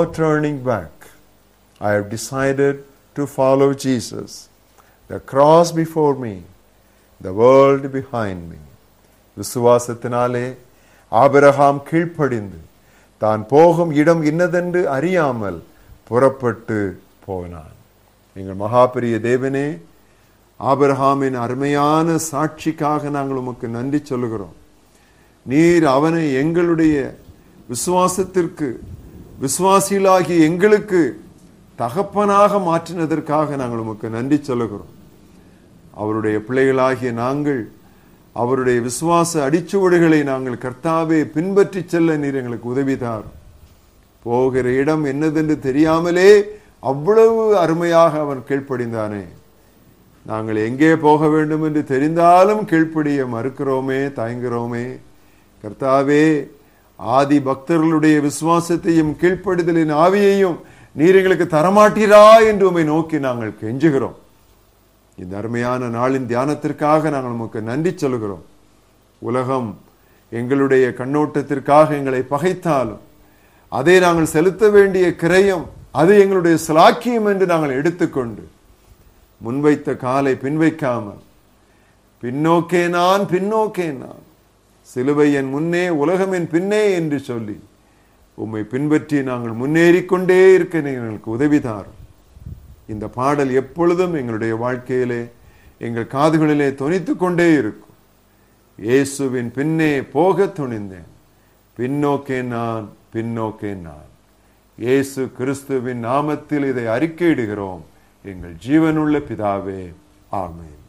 turning back. I have decided to follow Jesus. The cross before me, the world behind me. விசுவாசத்தினாலே Abraham கீழ்ப்படிந்து தான் போகும் இடம் இன்னதென்று அறியாமல் புறப்பட்டு போனான் எங்கள் மகாபெரிய தேவனே ஆபிரகாமின் அருமையான சாட்சிக்காக நாங்கள் உமக்கு நன்றி சொல்லுகிறோம் நீர் அவனை எங்களுடைய விசுவாசத்திற்கு விசுவாசிகளாகிய எங்களுக்கு தகப்பனாக மாற்றினதற்காக நாங்கள் உமக்கு நன்றி சொல்லுகிறோம் அவருடைய பிள்ளைகளாகிய நாங்கள் அவருடைய விசுவாச அடிச்சுவடுகளை நாங்கள் கர்த்தாவே பின்பற்றி செல்ல நீர் எங்களுக்கு உதவிதார் போகிற இடம் என்னதென்று தெரியாமலே அவ்வளவு அருமையாக அவன் கீழ்ப்படிந்தானே நாங்கள் எங்கே போக வேண்டும் என்று தெரிந்தாலும் கீழ்ப்படிய மறுக்கிறோமே தயங்குகிறோமே கர்த்தாவே ஆதி பக்தர்களுடைய விசுவாசத்தையும் கீழ்ப்படிதலின் ஆவியையும் நீர் எங்களுக்கு தரமாட்டீரா என்று உம்மை நோக்கி நாங்கள் கெஞ்சுகிறோம் இந்த அருமையான நாளின் தியானத்திற்காக நாங்கள் நமக்கு நன்றி சொல்கிறோம் உலகம் எங்களுடைய கண்ணோட்டத்திற்காக எங்களை பகைத்தாலும் அதை நாங்கள் செலுத்த வேண்டிய கிரயம் அது எங்களுடைய சிலாக்கியம் என்று நாங்கள் எடுத்துக்கொண்டு முன்வைத்த காலை பின்வைக்காமல் பின்னோக்கே நான் பின்னோக்கே நான் சிலுவை என் முன்னே உலகம் என் பின்னே என்று சொல்லி உம்மை பின்பற்றி நாங்கள் முன்னேறிக் கொண்டே இருக்க நீர் எங்களுக்கு உதவிதாரும் இந்த பாடல் எப்பொழுதும் எங்களுடைய வாழ்க்கையிலே எங்கள் காதுகளிலே தொனித்துக் கொண்டே இருக்கும் இயேசுவின் பின்னே போக துணிந்தேன் பின்னோக்கே நான் பின்னோக்கே நான் இயேசு கிறிஸ்துவின் நாமத்தில் இதை அறிக்கையிடுகிறோம் எங்கள் ஜீவனுள்ள பிதாவே ஆமென்